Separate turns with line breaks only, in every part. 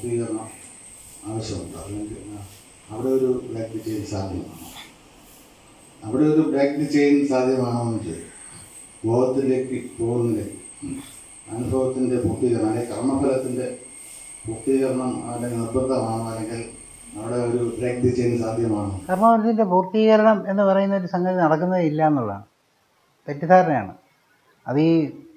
പൂർത്തീകരണം ആവശ്യമുണ്ട് അല്ലെങ്കിൽ ആ, അവിടെ ഒരു ബ്ലാക്ക് ചെയിൻ സാധ്യമാണോ അവിടെ ഒരു ബ്ലാക്ക് ചെയിൻ സാധ്യമാണോ എന്ന് ചോദിക്കും ബോധത്തിലേക്ക് പോകുന്നില്ലെങ്കിൽ അനുഭവത്തിൻ്റെ പൂർത്തീകരണം അല്ലെങ്കിൽ കർമ്മഫലത്തിൻ്റെ പൂർത്തീകരണം അല്ലെങ്കിൽ നിർബന്ധമാണോ അല്ലെങ്കിൽ അവിടെ ഒരു ബ്ലാക്ക് ചെയിൻ സാധ്യമാണോ
കർമ്മഫലത്തിൻ്റെ പൂർത്തീകരണം എന്ന് പറയുന്ന ഒരു സംഗതി നടക്കുന്നതേ ഇല്ല എന്നുള്ളതാണ് തെറ്റിദ്ധാരണയാണ് അത് ഈ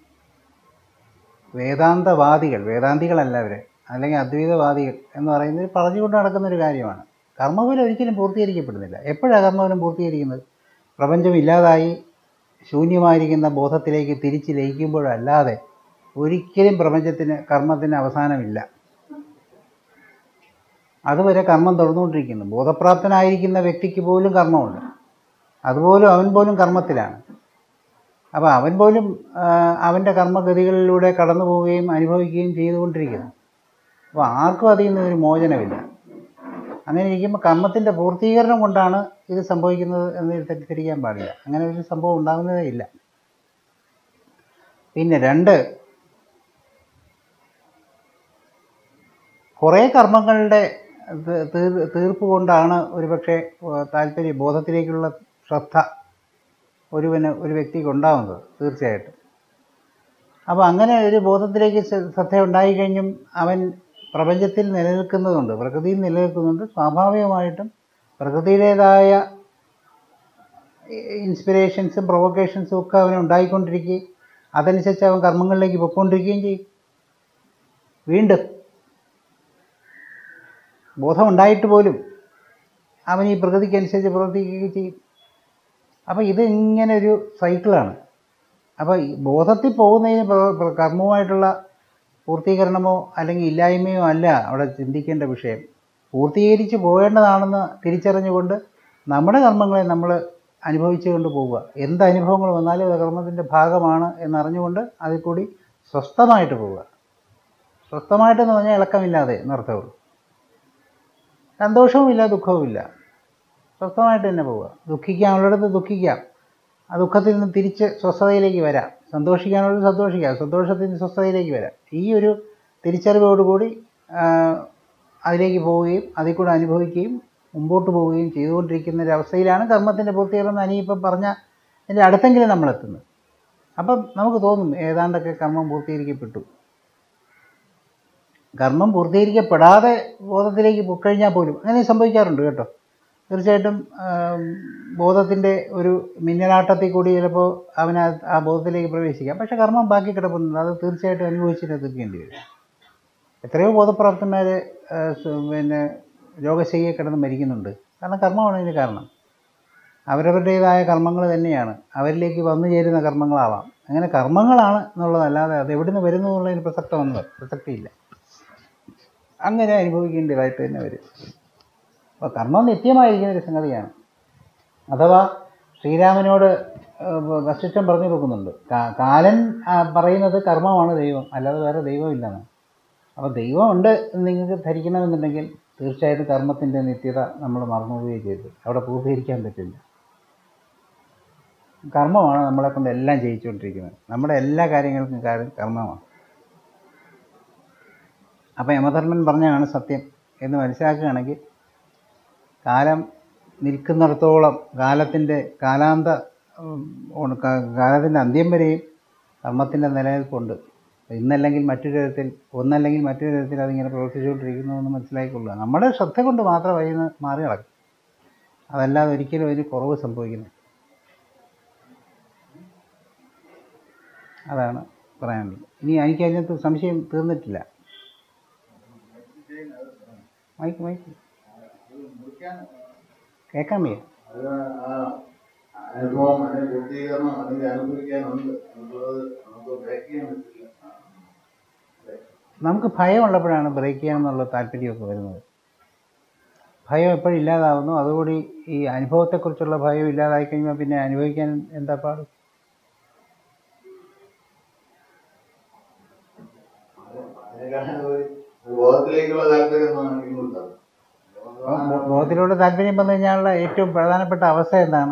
വേദാന്തവാദികൾ വേദാന്തികളല്ല അവരെ അല്ലെങ്കിൽ അദ്വൈതവാദികൾ എന്ന് പറയുന്നത് പറഞ്ഞുകൊണ്ട് നടക്കുന്ന ഒരു കാര്യമാണ് കർമ്മഫലം ഒരിക്കലും പൂർത്തീകരിക്കപ്പെടുന്നില്ല എപ്പോഴാണ് കർമ്മഫലം പൂർത്തീകരിക്കുന്നത് പ്രപഞ്ചം ഇല്ലാതായി ശൂന്യമായിരിക്കുന്ന ബോധത്തിലേക്ക് തിരിച്ച് ലയിക്കുമ്പോഴല്ലാതെ ഒരിക്കലും പ്രപഞ്ചത്തിന് കർമ്മത്തിന് അവസാനമില്ല അതുവരെ കർമ്മം തുടർന്നുകൊണ്ടിരിക്കുന്നു ബോധപ്രാപ്തനായിരിക്കുന്ന വ്യക്തിക്ക് പോലും കർമ്മമുണ്ട് അതുപോലും അവൻ പോലും കർമ്മത്തിലാണ് അപ്പോൾ അവൻ പോലും ആ, അവൻ്റെ കർമ്മഗതികളിലൂടെ കടന്നു പോവുകയും അനുഭവിക്കുകയും ചെയ്തുകൊണ്ടിരിക്കുന്നു അപ്പോൾ ആർക്കും അതിൽ നിന്ന് ഒരു മോചനമില്ല അങ്ങനെ ഇരിക്കുമ്പോൾ കർമ്മത്തിൻ്റെ പൂർത്തീകരണം കൊണ്ടാണ് ഇത് സംഭവിക്കുന്നത് എന്ന് തെറ്റിദ്ധരിക്കാൻ പാടില്ല അങ്ങനെ ഒരു സംഭവം ഉണ്ടാകുന്നതേ ഇല്ല പിന്നെ രണ്ട് കുറേ കർമ്മങ്ങളുടെ ത്- തീർ- തീർപ്പ് കൊണ്ടാണ് ഒരുപക്ഷെ ഏഹ്, താല്പര്യം ബോധത്തിലേക്കുള്ള ശ്രദ്ധ ഒരുവന് ഒരു വ്യക്തിക്ക് ഉണ്ടാകുന്നത് തീർച്ചയായിട്ടും അപ്പോൾ അങ്ങനെ ഒരു ബോധത്തിലേക്ക് ശ്ര- ശ്രദ്ധ ഉണ്ടായിക്കഴിഞ്ഞും അവൻ പ്രപഞ്ചത്തിൽ നിലനിൽക്കുന്നതുണ്ട് പ്രകൃതിയിൽ നിലനിൽക്കുന്നുണ്ട് സ്വാഭാവികമായിട്ടും പ്രകൃതിയുടേതായ ഇൻസ്പിറേഷൻസും പ്രൊവക്കേഷൻസും ഒക്കെ അവന് ഉണ്ടായിക്കൊണ്ടിരിക്കുകയും അതനുസരിച്ച് അവൻ കർമ്മങ്ങളിലേക്ക് പൊയ്ക്കൊണ്ടിരിക്കുകയും ചെയ്യും വീണ്ടും ബോധമുണ്ടായിട്ട് പോലും അവൻ ഈ പ്രകൃതിക്കനുസരിച്ച് പ്രവർത്തിക്കുകയും ചെയ്യും അപ്പോൾ ഇത് ഇങ്ങനെ ഒരു സൈക്കിളാണ് അപ്പോൾ ഈ ബോധത്തിൽ പോകുന്നതിന് പ്ര- പ്ര- കർമ്മവുമായിട്ടുള്ള പൂർത്തീകരണമോ അല്ലെങ്കിൽ ഇല്ലായ്മയോ അല്ല അവിടെ ചിന്തിക്കേണ്ട വിഷയം പൂർത്തീകരിച്ച് പോകേണ്ടതാണെന്ന് തിരിച്ചറിഞ്ഞുകൊണ്ട് നമ്മുടെ കർമ്മങ്ങളെ നമ്മൾ അനുഭവിച്ചു കൊണ്ട് പോവുക എന്ത് അനുഭവങ്ങൾ വന്നാലും അത് കർമ്മത്തിൻ്റെ ഭാഗമാണ് എന്നറിഞ്ഞുകൊണ്ട് അതിൽ കൂടി സ്വസ്ഥമായിട്ട് പോവുക സ്വസ്ഥമായിട്ടെന്ന് പറഞ്ഞാൽ ഇളക്കമില്ലാതെ എന്നർത്ഥമുള്ളൂ സന്തോഷവുമില്ല ദുഃഖവുമില്ല സ്വസ്ഥമായിട്ട് തന്നെ പോവുക ദുഃഖിക്കാനുള്ളിടത്ത് ദുഃഖിക്കാം ആ ദുഃഖത്തിൽ നിന്ന് തിരിച്ച് സ്വസ്ഥതയിലേക്ക് വരാം സന്തോഷിക്കാനുള്ളത് സന്തോഷിക്കാം സന്തോഷത്തിൽ നിന്ന് സ്വസ്ഥതയിലേക്ക് വരാം ഈ ഒരു തിരിച്ചറിവോടുകൂടി ആ, അതിലേക്ക് പോവുകയും അതിൽ കൂടെ അനുഭവിക്കുകയും മുമ്പോട്ട് പോവുകയും ചെയ്തുകൊണ്ടിരിക്കുന്ന ഒരു അവസ്ഥയിലാണ് കർമ്മത്തിൻ്റെ പൂർത്തീകരണം അനിയിപ്പം പറഞ്ഞ ഇതിൻ്റെ അടുത്തെങ്കിലും നമ്മളെത്തുന്നത് അപ്പം നമുക്ക് തോന്നും ഏതാണ്ടൊക്കെ കർമ്മം പൂർത്തീകരിക്കപ്പെട്ടു കർമ്മം പൂർത്തീകരിക്കപ്പെടാതെ ബോധത്തിലേക്ക് പൊക്കഴിഞ്ഞാൽ പോലും അങ്ങനെ സംഭവിക്കാറുണ്ട് കേട്ടോ തീർച്ചയായിട്ടും ബോധത്തിൻ്റെ ഒരു മിന്നലാട്ടത്തിൽ കൂടി ചിലപ്പോൾ അവന് ആ- ആ ബോധത്തിലേക്ക് പ്രവേശിക്കാം പക്ഷെ കർമ്മം ബാക്കി കിടപ്പുന്നുണ്ട് അത് തീർച്ചയായിട്ടും അനുഭവിച്ചിട്ട് തീർക്കേണ്ടി വരും എത്രയോ ബോധപ്രാപ്തന്മാർ പിന്നെ രോഗശയ്യെ കിടന്ന് മരിക്കുന്നുണ്ട് കാരണം കർമ്മമാണ് ഇതിന് കാരണം അവരവരുടേതായ കർമ്മങ്ങൾ തന്നെയാണ് അവരിലേക്ക് വന്നു ചേരുന്ന കർമ്മങ്ങളാവാം അങ്ങനെ കർമ്മങ്ങളാണ് എന്നുള്ളതല്ലാതെ അത് എവിടെ നിന്ന് വരുന്നു എന്നുള്ളതിന് പ്രസക്തമൊന്നും പ്രസക്തിയില്ല അങ്ങനെ അനുഭവിക്കേണ്ടതായിട്ട് തന്നെ വരും അപ്പോൾ കർമ്മം നിത്യമായിരിക്കുന്ന ഒരു സംഗതിയാണ് അഥവാ ശ്രീരാമനോട് ഏഹ്, വസിഷ്ഠൻ പറഞ്ഞു കൊടുക്കുന്നുണ്ട് കാ- കാലൻ ആ, പറയുന്നത് കർമ്മമാണ് ദൈവം അല്ലാതെ വേറെ ദൈവമില്ലെന്ന് അപ്പോൾ ദൈവമുണ്ട് എന്ന് നിങ്ങൾക്ക് ധരിക്കണമെന്നുണ്ടെങ്കിൽ തീർച്ചയായിട്ടും കർമ്മത്തിൻ്റെ നിത്യത നമ്മൾ മറന്നുപോവുകയും ചെയ്തു അവിടെ പൂർത്തീകരിക്കാൻ പറ്റില്ല കർമ്മമാണ് നമ്മളെ കൊണ്ട് എല്ലാം ചെയ്യിച്ചുകൊണ്ടിരിക്കുന്നത് നമ്മുടെ എല്ലാ കാര്യങ്ങൾക്കും കാര്യം കർമ്മമാണ് അപ്പോൾ യമധർമ്മൻ പറഞ്ഞാണ് സത്യം എന്ന് മനസ്സിലാക്കുകയാണെങ്കിൽ കാലം നിൽക്കുന്നിടത്തോളം കാലത്തിൻ്റെ കാലാന്ത ഉം, ഉം, കാ- കാലത്തിൻ്റെ അന്ത്യം വരെയും കർമ്മത്തിൻ്റെ നിലനിൽപ്പുണ്ട് ഇന്നല്ലെങ്കിൽ മറ്റൊരു തരത്തിൽ ഒന്നല്ലെങ്കിൽ മറ്റൊരു തരത്തിൽ അതിങ്ങനെ പ്രവർത്തിച്ചുകൊണ്ടിരിക്കുന്നു എന്ന് മനസ്സിലാക്കിക്കൊള്ളുക നമ്മുടെ ശ്രദ്ധ കൊണ്ട് മാത്രം അതിൽ നിന്ന് മാറി കിടക്കും അതല്ലാതെ ഒരിക്കലും അതിന് കുറവ് സംഭവിക്കുന്നത് അതാണ് പറയാനുള്ളത് ഇനി എനിക്ക് അതിനകത്ത് സംശയം തീർന്നിട്ടില്ല മൈക്ക് മൈക്ക് കേൾക്കാൻ വയ്യ
അത് ആ അനുഭവം അല്ലെങ്കിൽ പൂർത്തീകരണം അല്ലെങ്കിൽ അനുഭവിക്കാനുണ്ട് എന്നുള്ളത് നമുക്ക് ബ്രേക്ക് ചെയ്യാൻ പറ്റില്ല
നമുക്ക് ഭയമുള്ളപ്പോഴാണ് ബ്രേക്ക് ചെയ്യാമെന്നുള്ള താല്പര്യമൊക്കെ വരുന്നത് ഭയം എപ്പോഴും ഇല്ലാതാവുന്നു അതുകൂടി ഈ അനുഭവത്തെക്കുറിച്ചുള്ള ഭയം ഇല്ലാതായി കഴിയുമ്പോൾ പിന്നെ അനുഭവിക്കാൻ എന്താ പാട്
അതിനെക്കാളും ഒരു ബോധത്തിലേക്കുള്ള താല്പര്യം ഒന്നും കൊടുത്തത്
ബോ- ബോധത്തിലൂടെ താല്പര്യം വന്നു കഴിഞ്ഞാലുള്ള ഏറ്റവും പ്രധാനപ്പെട്ട അവസ്ഥ എന്താണ്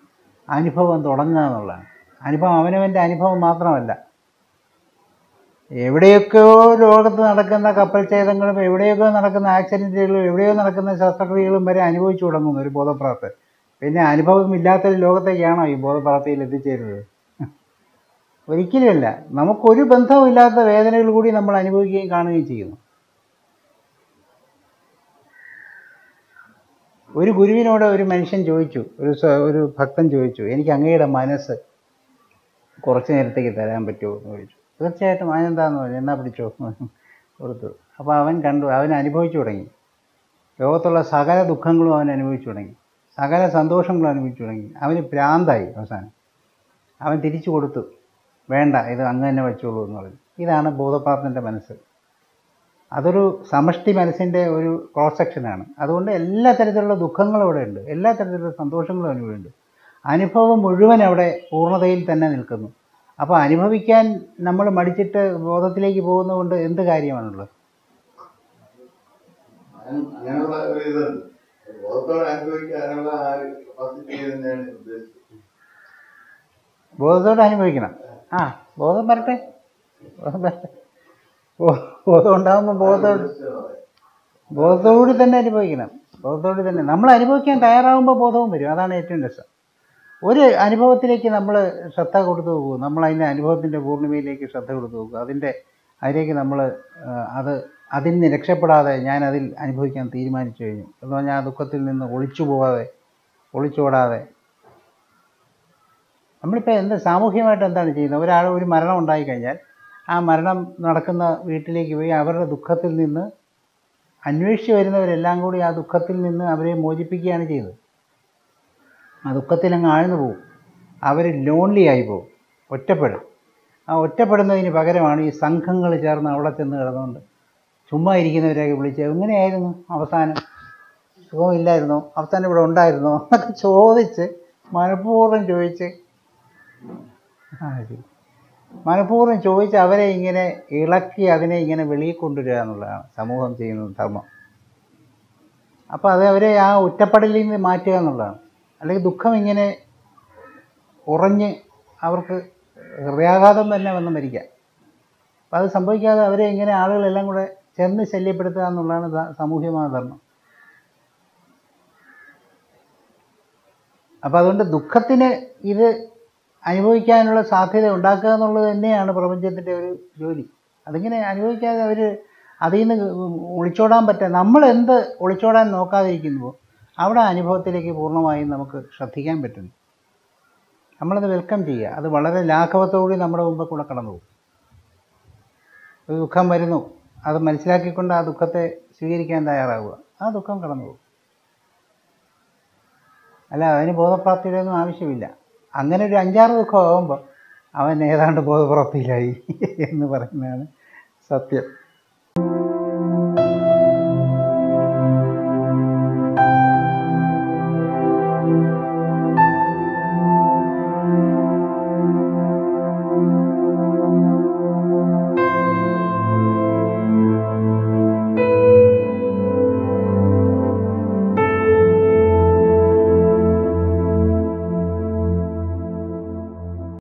അനുഭവം തുടങ്ങുക എന്നുള്ളതാണ് അനുഭവം അവനവൻ്റെ അനുഭവം മാത്രമല്ല എവിടെയൊക്കെയോ ലോകത്ത് നടക്കുന്ന കപ്പൽ ഛേദങ്ങളും എവിടെയൊക്കെയോ നടക്കുന്ന ആക്സിഡൻറ്റുകളും എവിടെയോ നടക്കുന്ന ശസ്ത്രക്രിയകളും വരെ അനുഭവിച്ചു തുടങ്ങുന്നു ഒരു ബോധപ്രാപ്തൻ പിന്നെ അനുഭവമില്ലാത്തൊരു ലോകത്തേക്കാണോ ഈ ബോധപ്രാപ്തിയിൽ എത്തിച്ചേരുന്നത് ഒരിക്കലുമല്ല നമുക്കൊരു ബന്ധവുമില്ലാത്ത വേദനകൾ കൂടി നമ്മൾ അനുഭവിക്കുകയും കാണുകയും ചെയ്യുന്നു ഒരു ഗുരുവിനോട് ഒരു മനുഷ്യൻ ചോദിച്ചു ഒരു സ- ഒരു ഭക്തൻ ചോദിച്ചു എനിക്ക് അങ്ങയുടെ മനസ്സ് കുറച്ച് നേരത്തേക്ക് തരാൻ പറ്റുമോ എന്ന് ചോദിച്ചു തീർച്ചയായിട്ടും അതിനെന്താന്ന് പറഞ്ഞു എന്നാ പിടിച്ചോ എന്ന് പറഞ്ഞു. കൊടുത്തു അപ്പോൾ അവൻ കണ്ടു അവൻ അനുഭവിച്ചു തുടങ്ങി ലോകത്തുള്ള സകല ദുഃഖങ്ങളും അവൻ അനുഭവിച്ചു തുടങ്ങി സകല സന്തോഷങ്ങളും അനുഭവിച്ചു തുടങ്ങി അവന് ഭ്രാന്തായി അവസാനം അവൻ തിരിച്ചു കൊടുത്തു വേണ്ട ഇത് അങ്ങ് തന്നെ വെച്ചോളൂ എന്ന് പറഞ്ഞു ഇതാണ് ബോധപ്രാപ്തൻ്റെ മനസ്സ് അതൊരു സമഷ്ടി മനസ്സിൻ്റെ ഒരു ക്രോസ് സെക്ഷനാണ് അതുകൊണ്ട് എല്ലാ തരത്തിലുള്ള ദുഃഖങ്ങളും അവിടെ ഉണ്ട് എല്ലാ തരത്തിലുള്ള സന്തോഷങ്ങളും അനുഭവമുണ്ട് അനുഭവം മുഴുവൻ അവിടെ പൂർണ്ണതയിൽ തന്നെ നിൽക്കുന്നു അപ്പോൾ അനുഭവിക്കാൻ നമ്മൾ മടിച്ചിട്ട് ബോധത്തിലേക്ക് പോകുന്നതുകൊണ്ട് എന്ത് കാര്യമാണുള്ളത്
അങ്ങനെ- അങ്ങനെയുള്ള ഒരു ഇതുണ്ട് ബോധത്തോടെ അനുഭവിക്കാനുള്ള ആ ഒരു കപ്പാസിറ്റി തന്നെയാണ് ഉദ്ദേശിച്ചത്
ബോധത്തോടെ അനുഭവിക്കണം ആ ബോധം വരട്ടെ ബോധം വരട്ടെ ബോ- ബോധം ഉണ്ടാകുമ്പോൾ ബോധത്തോട് ബോധത്തോടുകൂടി തന്നെ അനുഭവിക്കണം ബോധത്തോടുകൂടി തന്നെ നമ്മൾ അനുഭവിക്കാൻ തയ്യാറാകുമ്പോൾ ബോധവും വരും അതാണ് ഏറ്റവും രസം ഒരു അനുഭവത്തിലേക്ക് നമ്മൾ ശ്രദ്ധ കൊടുത്തു പോകും നമ്മൾ അതിൻ്റെ അനുഭവത്തിൻ്റെ പൂർണ്ണിമയിലേക്ക് ശ്രദ്ധ കൊടുത്തു പോകും അതിൻ്റെ അതിലേക്ക് നമ്മൾ അത് അതിൽ നിന്ന് രക്ഷപ്പെടാതെ ഞാൻ അതിൽ അനുഭവിക്കാൻ തീരുമാനിച്ചു കഴിഞ്ഞു എന്ന് പറഞ്ഞാൽ ആ ദുഃഖത്തിൽ നിന്ന് ഒളിച്ചു പോകാതെ ഒളിച്ചോടാതെ നമ്മളിപ്പോൾ എന്ത് സാമൂഹ്യമായിട്ട് എന്താണ് ചെയ്യുന്നത് ഒരാൾ ഒരു മരണം ഉണ്ടായി കഴിഞ്ഞാൽ ആ മരണം നടക്കുന്ന വീട്ടിലേക്ക് പോയി അവരുടെ ദുഃഖത്തിൽ നിന്ന് അന്വേഷിച്ച് വരുന്നവരെല്ലാം കൂടി ആ ദുഃഖത്തിൽ നിന്ന് അവരെ മോചിപ്പിക്കുകയാണ് ചെയ്യുന്നത് ആ ദുഃഖത്തിൽ അങ്ങ് ആഴ്ന്നു പോകും അവർ ലോൺലി ആയി പോകും ഒറ്റപ്പെടും ആ ഒറ്റപ്പെടുന്നതിന് പകരമാണ് ഈ സംഘങ്ങൾ ചേർന്ന് അവിടെ ചെന്ന് കിടന്നുകൊണ്ട് ചുമ്മാ ഇരിക്കുന്നവരെയൊക്കെ വിളിച്ച് എങ്ങനെയായിരുന്നു അവസാനം സുഖമില്ലായിരുന്നോ അവസാനം ഇവിടെ ഉണ്ടായിരുന്നോ എന്നൊക്കെ ചോദിച്ച് മനഃപൂർവ്വം ചോദിച്ച് ആ ശരി മനഃപൂർവ്വം ചോദിച്ച് അവരെ ഇങ്ങനെ ഇളക്കി അതിനെ ഇങ്ങനെ വെളിയിൽ കൊണ്ടുവരിക എന്നുള്ളതാണ് സമൂഹം ചെയ്യുന്ന ധർമ്മം അപ്പോൾ അത് അവരെ ആ ഒറ്റപ്പെടലിൽ നിന്ന് മാറ്റുക എന്നുള്ളതാണ് അല്ലെങ്കിൽ ദുഃഖം ഇങ്ങനെ ഉറഞ്ഞ് അവർക്ക് ഹൃദയാഘാതം തന്നെ വന്ന് മരിക്കാം അപ്പം അത് സംഭവിക്കാതെ അവരെ ഇങ്ങനെ ആളുകളെല്ലാം കൂടെ ചെന്ന് ശല്യപ്പെടുത്തുക എന്നുള്ളതാണ് ധ- സാമൂഹ്യമായ ധർമ്മം അപ്പം അതുകൊണ്ട് ദുഃഖത്തിന് ഇത് അനുഭവിക്കാനുള്ള സാധ്യത ഉണ്ടാക്കുക എന്നുള്ളത് തന്നെയാണ് പ്രപഞ്ചത്തിൻ്റെ ഒരു ജോലി അതിങ്ങനെ അനുഭവിക്കാതെ അവർ അതിൽ നിന്ന് ഒളിച്ചോടാൻ പറ്റുക നമ്മൾ എന്ത് ഒളിച്ചോടാൻ നോക്കാതിരിക്കുന്നുവോ അവിടെ അനുഭവത്തിലേക്ക് പൂർണ്ണമായും നമുക്ക് ശ്രദ്ധിക്കാൻ പറ്റുന്നു നമ്മളത് വെൽക്കം ചെയ്യുക അത് വളരെ ലാഘവത്തോടുകൂടി നമ്മുടെ മുമ്പിൽ കൂടെ കടന്നു പോകും ഒരു ദുഃഖം വരുന്നു അത് മനസ്സിലാക്കിക്കൊണ്ട് ആ ദുഃഖത്തെ സ്വീകരിക്കാൻ തയ്യാറാവുക ആ ദുഃഖം കടന്നു പോകും അല്ല അതിന് ബോധപ്രാപ്തിയുടെ ഒന്നും ആവശ്യമില്ല അങ്ങനെ ഒരു അഞ്ചാറ് ദുഃഖം ആകുമ്പോൾ അവൻ ഏതാണ്ട് ബോധപ്രാപ്തിയിലായി എന്ന് പറയുന്നതാണ് സത്യം